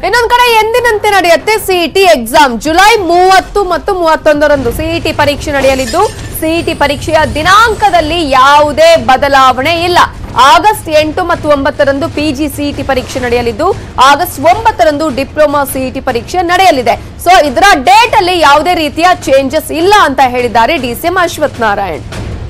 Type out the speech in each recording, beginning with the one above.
ಇನ್ನೊಂದ್ ಕಡೆ ಎಂದಿನಂತೆ ನಡೆಯುತ್ತೆ ಸಿಇಟಿ ಎಕ್ಸಾಮ್ ಜುಲೈ ಮೂವತ್ತು ಮತ್ತು ಮೂವತ್ತೊಂದರಂದು ಸಿಇಟಿ ಪರೀಕ್ಷೆ ನಡೆಯಲಿದ್ದು ಸಿಇಟಿ ಪರೀಕ್ಷೆಯ ದಿನಾಂಕದಲ್ಲಿ ಯಾವುದೇ ಬದಲಾವಣೆ ಇಲ್ಲ ಆಗಸ್ಟ್ ಎಂಟು ಮತ್ತು ಒಂಬತ್ತರಂದು ಪಿಜಿ ಸಿಇಟಿ ಪರೀಕ್ಷೆ ನಡೆಯಲಿದ್ದು ಆಗಸ್ಟ್ ಒಂಬತ್ತರಂದು ಡಿಪ್ಲೊಮಾ ಸಿಇಟಿ ಪರೀಕ್ಷೆ ನಡೆಯಲಿದೆ ಸೊ ಇದರ ಡೇಟ್ ಅಲ್ಲಿ ಯಾವುದೇ ರೀತಿಯ ಚೇಂಜಸ್ ಇಲ್ಲ ಅಂತ ಹೇಳಿದ್ದಾರೆ ಡಿಸಿಎಂ ಅಶ್ವಥ್ ನಾರಾಯಣ್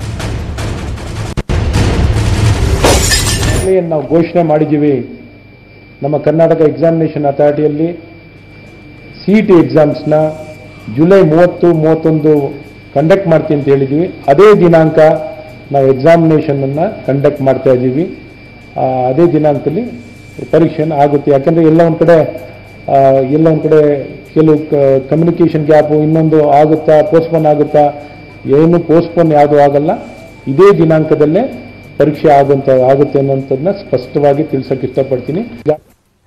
ಏನು ನಾವು ಘೋಷಣೆ ಮಾಡಿದ್ದೀವಿ ನಮ್ಮ ಕರ್ನಾಟಕ ಎಕ್ಸಾಮಿನೇಷನ್ ಅಥಾರಿಟಿಯಲ್ಲಿ ಸಿ ಇ ಟಿ ಎಕ್ಸಾಮ್ಸ್ನ ಜುಲೈ ಮೂವತ್ತು ಮೂವತ್ತೊಂದು ಕಂಡಕ್ಟ್ ಮಾಡ್ತೀವಿ ಅಂತ ಹೇಳಿದ್ದೀವಿ ಅದೇ ದಿನಾಂಕ ನಾವು ಎಕ್ಸಾಮಿನೇಷನನ್ನು ಕಂಡಕ್ಟ್ ಮಾಡ್ತಾ ಇದ್ದೀವಿ ಆ, ಅದೇ ದಿನಾಂಕದಲ್ಲಿ ಪರೀಕ್ಷೆಯನ್ನು ಆಗುತ್ತೆ ಯಾಕಂದರೆ ಎಲ್ಲ ಒಂದು ಕಡೆ ಆ, ಎಲ್ಲ ಒಂದು ಕಡೆ ಕೆಲವು ಕಮ್ಯುನಿಕೇಷನ್ ಗ್ಯಾಪು ಇನ್ನೊಂದು ಆಗುತ್ತಾ ಪೋಸ್ಟ್ಪೋನ್ ಆಗುತ್ತಾ ಏನು ಪೋಸ್ಟ್ಪೋನ್ ಯಾವುದೂ ಆಗಲ್ಲ ಇದೇ ದಿನಾಂಕದಲ್ಲೇ ಪರೀಕ್ಷೆ ಆಗುವಂತ ಆಗುತ್ತೆ ಅನ್ನೋಂಥದ್ದನ್ನ ಸ್ಪಷ್ಟವಾಗಿ ತಿಳಿಸಕ್ಕೆ ಇಷ್ಟಪಡ್ತೀನಿ ಈಗ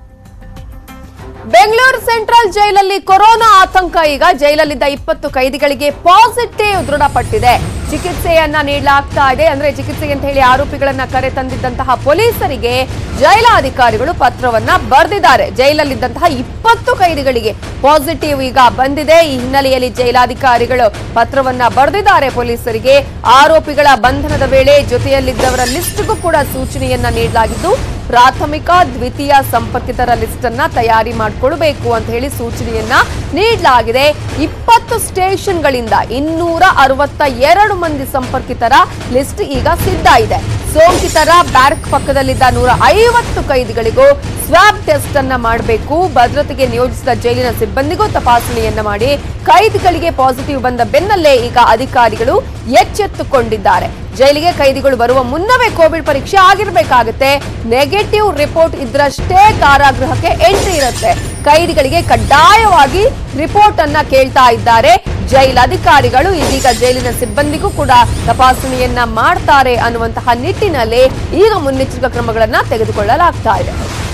ಬೆಂಗಳೂರು ಸೆಂಟ್ರಲ್ ಜೈಲಲ್ಲಿ ಕೊರೋನಾ ಆತಂಕ ಈಗ ಜೈಲಲ್ಲಿದ್ದ ಇಪ್ಪತ್ತು ಕೈದಿಗಳಿಗೆ ಪಾಸಿಟಿವ್ ದೃಢಪಟ್ಟಿದೆ ಚಿಕಿತ್ಸೆಯನ್ನ ನೀಡಲಾಗ್ತಾ ಇದೆ ಅಂದ್ರೆ ಚಿಕಿತ್ಸೆಗೆ ಅಂತ ಹೇಳಿ ಆರೋಪಿಗಳನ್ನ ಕರೆ ತಂದಿದ್ದಂತಹ ಪೊಲೀಸರಿಗೆ ಜೈಲಾಧಿಕಾರಿಗಳು ಪತ್ರವನ್ನ ಬರೆದಿದ್ದಾರೆ ಜೈಲಲ್ಲಿದ್ದಂತಹ ಇಪ್ಪತ್ತು ಕೈದಿಗಳಿಗೆ ಪಾಸಿಟಿವ್ ಈಗ ಬಂದಿದೆ ಈ ಹಿನ್ನೆಲೆಯಲ್ಲಿ ಜೈಲಾಧಿಕಾರಿಗಳು ಪತ್ರವನ್ನ ಬರೆದಿದ್ದಾರೆ ಪೊಲೀಸರಿಗೆ ಆರೋಪಿಗಳ ಬಂಧನದ ವೇಳೆ ಜೊತೆಯಲ್ಲಿದ್ದವರ ಲಿಸ್ಟ್ಗೂ ಕೂಡ ಸೂಚನೆಯನ್ನ ನೀಡಲಾಗಿದ್ದು ಪ್ರಾಥಮಿಕ ದ್ವಿತೀಯ ಸಂಪರ್ಕಿತರ ಲಿಸ್ಟ್ ಅನ್ನ ತಯಾರಿ ಮಾಡಿಕೊಳ್ಬೇಕು ಅಂತ ಹೇಳಿ ಸೂಚನೆಯನ್ನ ನೀಡಲಾಗಿದೆ ಇಪ್ಪತ್ತು ಸ್ಟೇಷನ್ಗಳಿಂದ ಇನ್ನೂರ ಅರವತ್ತ ಎರಡು ಮಂದಿ ಸಂಪರ್ಕಿತರ ಲಿಸ್ಟ್ ಈಗ ಸಿದ್ಧ ಇದೆ ಸೋಂಕಿತರ ಬ್ಯಾರಕ್ ಪಕ್ಕದಲ್ಲಿದ್ದ ನೂರ ಐವತ್ತು ಕೈದಿಗಳಿಗೂ ಸ್ವಾಬ್ ಟೆಸ್ಟ್ ಅನ್ನ ಮಾಡಬೇಕು ಭದ್ರತೆಗೆ ನಿಯೋಜಿಸಿದ ಜೈಲಿನ ಸಿಬ್ಬಂದಿಗೂ ತಪಾಸಣೆಯನ್ನ ಮಾಡಿ ಕೈದಿಗಳಿಗೆ ಪಾಸಿಟಿವ್ ಬಂದ ಬೆನ್ನಲ್ಲೇ ಈಗ ಅಧಿಕಾರಿಗಳು ಎಚ್ಚೆತ್ತುಕೊಂಡಿದ್ದಾರೆ ಜೈಲಿಗೆ ಕೈದಿಗಳು ಬರುವ ಮುನ್ನವೇ ಕೋವಿಡ್ ಪರೀಕ್ಷೆ ಆಗಿರ್ಬೇಕಾಗುತ್ತೆ ನೆಗೆಟಿವ್ ರಿಪೋರ್ಟ್ ಇದ್ರಷ್ಟೇ ಕಾರಾಗೃಹಕ್ಕೆ ಎಂಟ್ರಿ ಇರುತ್ತೆ ಕೈದಿಗಳಿಗೆ ಕಡ್ಡಾಯವಾಗಿ ರಿಪೋರ್ಟ್ ಅನ್ನ ಕೇಳ್ತಾ ಇದ್ದಾರೆ ಜೈಲ್ ಅಧಿಕಾರಿಗಳು ಇದೀಗ ಜೈಲಿನ ಸಿಬ್ಬಂದಿಗೂ ಕೂಡ ತಪಾಸಣೆಯನ್ನ ಮಾಡ್ತಾರೆ ಅನ್ನುವಂತಹ ನಿಟ್ಟಿನಲ್ಲಿ ಈಗ ಮುನ್ನೆಚ್ಚರಿಕಾ ಕ್ರಮಗಳನ್ನ ತೆಗೆದುಕೊಳ್ಳಲಾಗ್ತಾ ಇದೆ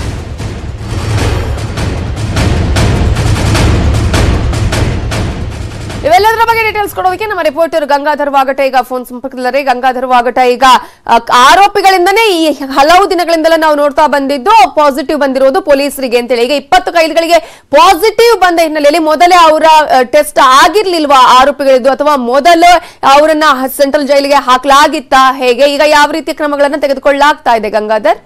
ಇವೆಲ್ಲದರ ಬಗ್ಗೆ ಡೀಟೇಲ್ಸ್ ಕೊಡೋದಕ್ಕೆ ನಮ್ಮ ರಿಪೋರ್ಟರ್ ಗಂಗಾಧರ್ ವಾಗಟ ಈಗ ಫೋನ್ ಸಂಪರ್ಕದಲ್ಲರೆ ಗಂಗಾಧರ್ ವಾಗಟ ಈಗ ಅ, ಆರೋಪಿಗಳಿಂದನೇ ಈ ಹಲವು ದಿನಗಳಿಂದಲೇ ನಾವು ನೋಡ್ತಾ ಬಂದಿದ್ದು ಪಾಸಿಟಿವ್ ಬಂದಿರೋದು ಪೊಲೀಸರಿಗೆ ಅಂತೇಳಿ ಈಗ ಇಪ್ಪತ್ತು ಕೈದಿಗಳಿಗೆ ಪಾಸಿಟಿವ್ ಬಂದ ಹಿನ್ನೆಲೆಯಲ್ಲಿ ಮೊದಲೇ ಅವರ ಟೆಸ್ಟ್ ಆಗಿರ್ಲಿಲ್ವಾ ಆರೋಪಿಗಳಿದ್ದು ಅಥವಾ ಮೊದಲು ಅವರನ್ನ ಸೆಂಟ್ರಲ್ ಜೈಲಿಗೆ ಹಾಕ್ಲಾಗಿತ್ತಾ ಹೇಗೆ ಈಗ ಯಾವ ರೀತಿಯ ಕ್ರಮಗಳನ್ನ ತೆಗೆದುಕೊಳ್ಳಲಾಗ್ತಾ ಇದೆ ಗಂಗಾಧರ್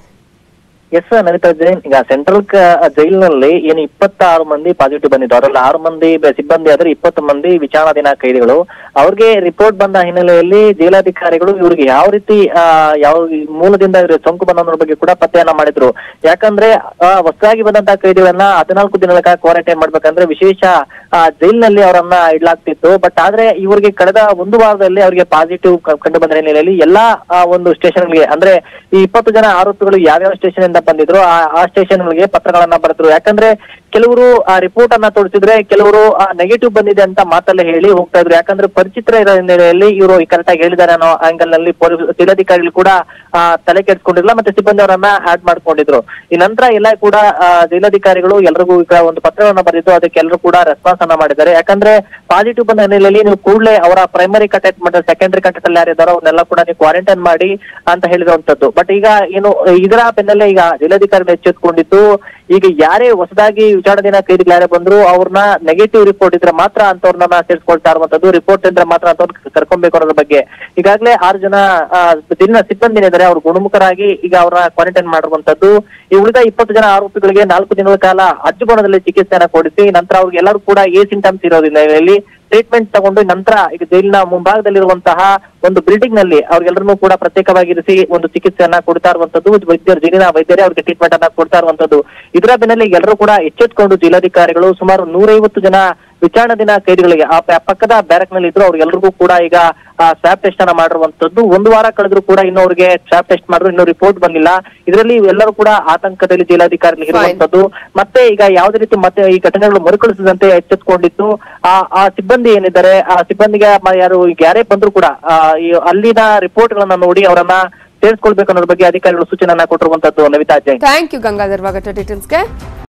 ಎಸ್ ನಡೀತಾ ಜೈನ್ ಈಗ ಸೆಂಟ್ರಲ್ ಜೈಲಿನಲ್ಲಿ ಏನು ಇಪ್ಪತ್ತಾರು ಮಂದಿ ಪಾಸಿಟಿವ್ ಬಂದಿದ್ದು ಅದರಲ್ಲಿ ಆರು ಮಂದಿ ಬೆ- ಸಿಬ್ಬಂದಿ ಆದ್ರೆ ಇಪ್ಪತ್ತು ಮಂದಿ ವಿಚಾರಣಾಧೀನ ಕೈದಿಗಳು ಅವ್ರಿಗೆ ರಿಪೋರ್ಟ್ ಬಂದ ಹಿನ್ನೆಲೆಯಲ್ಲಿ ಜೈಲಾಧಿಕಾರಿಗಳು ಇವ್ರಿಗೆ ಯಾವ ರೀತಿ ಆ, ಯಾವ ಈ ಮೂಲದಿಂದ ಇವ್ರ ಸೋಂಕು ಬಂದೋದ್ರ ಬಗ್ಗೆ ಕೂಡ ಪತ್ತೆಯನ್ನ ಮಾಡಿದ್ರು ಯಾಕಂದ್ರೆ ಆ, ಹೊಸದಾಗಿ ಬಂದಂತಹ ಕೈದಿಗಳನ್ನ ಹದಿನಾಲ್ಕು ದಿನಗಳ ಕಾಲ ಕ್ವಾರಂಟೈನ್ ಮಾಡ್ಬೇಕಂದ್ರೆ ವಿಶೇಷ ಆ, ಜೈಲಿನಲ್ಲಿ ಅವರನ್ನ ಇಡ್ಲಾಗ್ತಿತ್ತು ಬಟ್ ಆದ್ರೆ ಇವ್ರಿಗೆ ಕಳೆದ ಒಂದು ವಾರದಲ್ಲಿ ಅವರಿಗೆ ಪಾಸಿಟಿವ್ ಕಂಡು ಬಂದ ಹಿನ್ನೆಲೆಯಲ್ಲಿ ಎಲ್ಲಾ ಆ, ಒಂದು ಸ್ಟೇಷನ್ಗಳಿಗೆ ಅಂದ್ರೆ ಈ ಇಪ್ಪತ್ತು ಜನ ಆರೋಪಿಗಳು ಯಾವ್ಯಾವ ಸ್ಟೇಷನ್ ಇಂದ ಬಂದಿದ್ರು ಆ ಆ ಸ್ಟೇಷನ್ಗಳಿಗೆ ಪತ್ರಗಳನ್ನ ಬರೆದ್ರು ಯಾಕಂದ್ರೆ ಕೆಲವರು ಆ ರಿಪೋರ್ಟ್ ಅನ್ನ ತೋರಿಸಿದ್ರೆ ಕೆಲವರು ನೆಗೆಟಿವ್ ಬಂದಿದೆ ಅಂತ ಮಾತಲ್ಲೇ ಹೇಳಿ ಹೋಗ್ತಾ ಇದ್ರು ಯಾಕಂದ್ರೆ ಪರಿಚಿತರ ಇರೋ ಹಿನ್ನೆಲೆಯಲ್ಲಿ ಇವರು ಕರೆಕ್ಟ್ ಆಗಿ ಹೇಳಿದ್ದಾರೆ ಅನ್ನೋ ಆಂಗಲ್ ನಲ್ಲಿ ಪೊಲೀಸ್ ಜಿಲ್ಲಾಧಿಕಾರಿಗಳು ಕೂಡ ಆ, ತಲೆ ಕೆಡಿಸ್ಕೊಂಡಿರಲಿಲ್ಲ ಮತ್ತೆ ಸಿಬ್ಬಂದಿ ಅವರನ್ನ ಆಡ್ ಮಾಡ್ಕೊಂಡಿದ್ರು ಈ ನಂತರ ಎಲ್ಲ ಕೂಡ ಆ, ಜಿಲ್ಲಾಧಿಕಾರಿಗಳು ಎಲ್ರಿಗೂ ಈಗ ಒಂದು ಪತ್ರವನ್ನ ಬರೆದಿದ್ದು ಅದಕ್ಕೆ ಎಲ್ಲರೂ ಕೂಡ ರೆಸ್ಪಾನ್ಸ್ ಅನ್ನ ಮಾಡಿದ್ದಾರೆ ಯಾಕಂದ್ರೆ ಪಾಸಿಟಿವ್ ಬಂದ ಹಿನ್ನೆಲೆಯಲ್ಲಿ ನೀವು ಕೂಡಲೇ ಅವರ ಪ್ರೈಮರಿ ಕಂಟೆಕ್ಟ್ ಮತ್ತೆ ಸೆಕೆಂಡರಿ ಕಂಟೆಕ್ಟ್ ಅಲ್ಲಿ ಯಾರಿದ್ದಾರೋ ಅವ್ರನ್ನೆಲ್ಲ ಕೂಡ ನೀವು ಕ್ವಾರಂಟೈನ್ ಮಾಡಿ ಅಂತ ಹೇಳಿರುವಂತದ್ದು ಬಟ್ ಈಗ ಏನು ಇದರ ಬೆನ್ನಲ್ಲೇ ಈಗ ಜಿಲ್ಲಾಧಿಕಾರಿಗಳು ಎಚ್ಚೆತ್ಕೊಂಡಿದ್ದು ಈಗ ಯಾರೇ ಹೊಸದಾಗಿ ವಿಚಾರಣೆದಿನ ಕೈದಿಗಳು ಯಾರೇ ಬಂದ್ರು ಅವ್ರನ್ನ ನೆಗೆಟಿವ್ ರಿಪೋರ್ಟ್ ಇದ್ರೆ ಮಾತ್ರ ಅಂತವ್ರನ್ನ ಸೇರಿಸ್ಕೊಳ್ತಾ ಇರುವಂತದ್ದು ರಿಪೋರ್ಟ್ ಇದ್ರೆ ಮಾತ್ರ ಅಂತವ್ರನ್ನ ಕರ್ಕೊಬೇಕು ಅನ್ನೋದ್ರ ಬಗ್ಗೆ ಈಗಾಗಲೇ ಆರು ಜನ ಆ, ದಿನ ಸಿಬ್ಬಂದಿ ಏನಿದ್ದಾರೆ ಅವ್ರು ಗುಣಮುಖರಾಗಿ ಈಗ ಅವ್ರನ್ನ ಕ್ವಾರಂಟೈನ್ ಮಾಡಿರುವಂತದ್ದು ಈ ಉಳಿದ ಇಪ್ಪತ್ತು ಜನ ಆರೋಪಿಗಳಿಗೆ ನಾಲ್ಕು ದಿನಗಳ ಕಾಲ ಅಜ್ಜುಗೋಣದಲ್ಲಿ ಚಿಕಿತ್ಸೆಯನ್ನ ಕೊಡಿಸಿ ನಂತರ ಅವ್ರಿಗೆ ಎಲ್ಲರೂ ಕೂಡ ಎ ಸಿಂಟಮ್ಸ್ ಇರೋದಿಲ್ಲ ಇಲ್ಲಿ ಟ್ರೀಟ್ಮೆಂಟ್ ತಗೊಂಡು ನಂತರ ಈಗ ಜೈಲಿನ ಮುಂಭಾಗದಲ್ಲಿರುವಂತಹ ಒಂದು ಬಿಲ್ಡಿಂಗ್ ನಲ್ಲಿ ಅವ್ರಿಗೆಲ್ಲರನ್ನೂ ಕೂಡ ಪ್ರತ್ಯೇಕವಾಗಿ ಇರಿಸಿ ಒಂದು ಚಿಕಿತ್ಸೆಯನ್ನ ಕೊಡ್ತಾ ಇರುವಂತದ್ದು ವೈದ್ಯರು ಜೈಲಿನ ವೈದ್ಯರೇ ಅವ್ರಿಗೆ ಟ್ರೀಟ್ಮೆಂಟ್ ಅನ್ನ ಕೊಡ್ತಾ ಇರುವಂತದ್ದು ಇದರ ಬೆನ್ನಲ್ಲೇ ಎಲ್ಲರೂ ಕೂಡ ಎಚ್ಚೆತ್ಕೊಂಡು ಜಿಲ್ಲಾಧಿಕಾರಿಗಳು ಸುಮಾರು ನೂರೈವತ್ತು ಜನ ವಿಚಾರಣಾಧೀನ ಕೈದಿಗಳಿಗೆ ಆ ಪ- ಪಕ್ಕದ ಬ್ಯಾರಕ್ ನಲ್ಲಿ ಇದ್ರು ಅವ್ರಿಗೆಲ್ಲರಿಗೂ ಕೂಡ ಈಗ ಸ್ವಾಬ್ ಟೆಸ್ಟ್ ಅನ್ನ ಮಾಡಿರುವಂತದ್ದು ಒಂದು ವಾರ ಕಳೆದ್ರು ಕೂಡ ಇನ್ನು ಅವ್ರಿಗೆ ಸ್ವಾಬ್ ಟೆಸ್ಟ್ ಮಾಡಿದ್ರು ಇನ್ನೂ ರಿಪೋರ್ಟ್ ಬಂದಿಲ್ಲ ಇದರಲ್ಲಿ ಎಲ್ಲರೂ ಕೂಡ ಆತಂಕದಲ್ಲಿ ಜಿಲ್ಲಾಧಿಕಾರಿಗಳು ಇರುವಂತದ್ದು ಮತ್ತೆ ಈಗ ಯಾವುದೇ ರೀತಿ ಮತ್ತೆ ಈ ಘಟನೆಗಳು ಮರುಕಳಿಸದಂತೆ ಎಚ್ಚೆತ್ಕೊಂಡಿದ್ದು ಆ ಆ ಸಿಬ್ಬಂದಿ ಏನಿದ್ದಾರೆ ಆ ಸಿಬ್ಬಂದಿಗೆ ಮ- ಯಾರು ಈಗ ಯಾರೇ ಬಂದ್ರು ಕೂಡ ಆ, ಈ ಅಲ್ಲಿನ ರಿಪೋರ್ಟ್ ಗಳನ್ನ ನೋಡಿ ಅವರನ್ನ ಸೇರಿಸ್ಕೊಳ್ಬೇಕು ಅನ್ನೋದ್ರ ಬಗ್ಗೆ ಅಧಿಕಾರಿಗಳು ಸೂಚನೆಯನ್ನ ಕೊಟ್ಟಿರುವಂತದ್ದು ನವಿತಾ ಜೈನ್ ಥ್ಯಾಂಕ್ ಯು ಗಂಗಾಧರ್ ವಾಗಟ ಡೀಟೇಲ್ಸ್ಗೆ